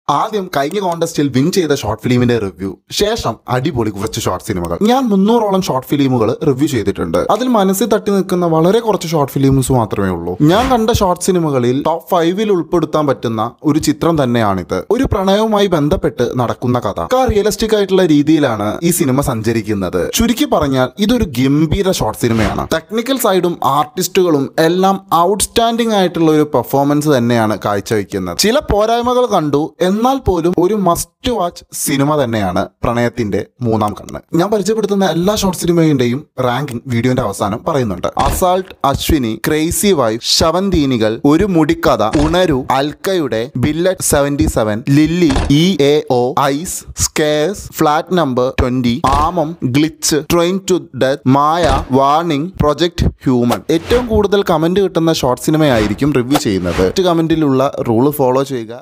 ആദ്യം കഴിഞ്ഞ കോണ്ടസ്റ്റിൽ വിൻ ചെയ്ത ഷോർട്ട് ഫിലിമിന്റെ റിവ്യൂ ശേഷം അടിപൊളി കുറച്ച് ഷോർട്ട് സിനിമകൾ ഞാൻ മുന്നൂറോളം ഷോർട്ട് ഫിലിമുകൾ റിവ്യൂ ചെയ്തിട്ടുണ്ട് അതിൽ മനസ്സിൽ തട്ടി നിൽക്കുന്ന വളരെ കുറച്ച് ഷോർട്ട് ഫിലിംസ് മാത്രമേ ഉള്ളൂ ഞാൻ കണ്ട ഷോർട്ട് സിനിമകളിൽ ടോപ്പ് ഫൈവിൽ ഉൾപ്പെടുത്താൻ പറ്റുന്ന ഒരു ചിത്രം തന്നെയാണിത് ഒരു പ്രണയവുമായി ബന്ധപ്പെട്ട് നടക്കുന്ന കഥ റിയലിസ്റ്റിക് ആയിട്ടുള്ള രീതിയിലാണ് ഈ സിനിമ സഞ്ചരിക്കുന്നത് ചുരുക്കി പറഞ്ഞാൽ ഇതൊരു ഗംഭീര ഷോർട്ട് സിനിമയാണ് ടെക്നിക്കൽ സൈഡും ആർട്ടിസ്റ്റുകളും എല്ലാം ഔട്ട്സ്റ്റാൻഡിംഗ് ആയിട്ടുള്ള ഒരു പെർഫോമൻസ് തന്നെയാണ് കാഴ്ചവെക്കുന്നത് ചില പോരായ്മകൾ കണ്ടു എന്നാൽ പോലും ഒരു മസ്റ്റ് വാച്ച് സിനിമ തന്നെയാണ് പ്രണയത്തിന്റെ മൂന്നാം കണ്ണ് ഞാൻ പരിചയപ്പെടുത്തുന്ന എല്ലാ ഷോർട്ട് സിനിമയുടെയും റാങ്കിംഗ് വീഡിയോന്റെ അവസാനം പറയുന്നുണ്ട് അസാൾട്ട് അശ്വിനി ക്രേസി വൈഫ് ശവന്തീനികൾ ഒരു മുടിക്കഥ ഉണരു അൽക്കയുടെ ബില്ലറ്റ് seventy seven Lily E A O ice scars flat number twenty ആമം glitch train to death Maya warning project human ഏറ്റവും കൂടുതൽ കമന്റ് കിട്ടുന്ന ഷോർട്ട് സിനിമയായിരിക്കും റിവ്യൂ ചെയ്യുന്നത് കമന്റിലുള്ള റൂള് ഫോളോ ചെയ്യുക